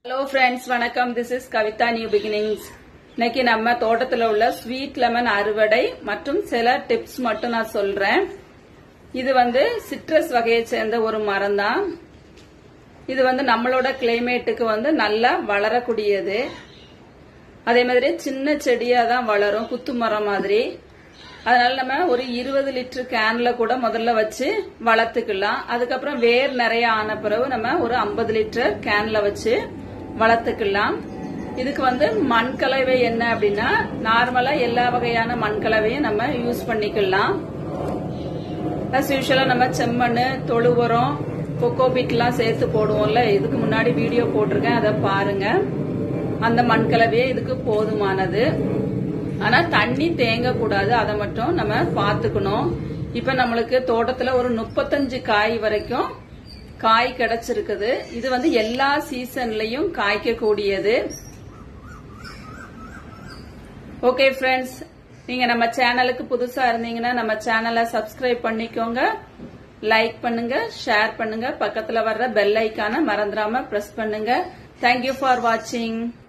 hello friends வணக்கம் this is Kavitha new beginnings இன்னைக்கு நம்ம தோட்டத்துல உள்ள ஸ்வீட் லெமன் அறுவடை மற்றும் சில டிப்ஸ் மட்டும் நான் சொல்றேன் இது வந்து சிட்ரஸ் வகையை சேர்ந்த ஒரு மரம் தான் இது வந்து நம்மளோட கிளைமேட்டுக்கு வந்து நல்லா வளரக்கூடியது அதே மாதிரி சின்ன செடியா தான் வளரும் குத்து மரம் மாதிரி அதனால நம்ம ஒரு இருபது லிட்டர் கேன்ல கூட முதல்ல வச்சு வளர்த்துக்கலாம் அதுக்கப்புறம் வேர் நிறைய ஆன பிறகு நம்ம ஒரு ஐம்பது லிட்டர் கேன்ல வச்சு வளர்த்துக்கலாம் இதுக்கு வந்து மண் கலவை என்ன அப்படின்னா நார்மலா எல்லா வகையான மண் கலவையும் நம்ம யூஸ் பண்ணிக்கலாம் அஸ் யூஸ்வலா நம்ம செம்மண் தொழு உரம் கொக்கோபிட்லாம் சேர்த்து போடுவோம்ல இதுக்கு முன்னாடி வீடியோ போட்டிருக்கேன் அதை பாருங்க அந்த மண் கலவையே இதுக்கு போதுமானது ஆனா தண்ணி தேங்க கூடாது அதை மட்டும் நம்ம பாத்துக்கணும் இப்ப நம்மளுக்கு தோட்டத்துல ஒரு முப்பத்தஞ்சு காய் வரைக்கும் காய் கிடைச்சிருக்குது இது வந்து எல்லா சீசன்லயும் காய்க்க கூடியது ஓகே ஃப்ரெண்ட்ஸ் நீங்க நம்ம சேனலுக்கு புதுசா இருந்தீங்கன்னா நம்ம சேனலை சப்ஸ்கிரைப் பண்ணிக்கோங்க லைக் பண்ணுங்க ஷேர் பண்ணுங்க பக்கத்துல வர்ற பெல் ஐக்கான மறந்துடாம பிரஸ் பண்ணுங்க தேங்க்யூ ஃபார் வாட்சிங்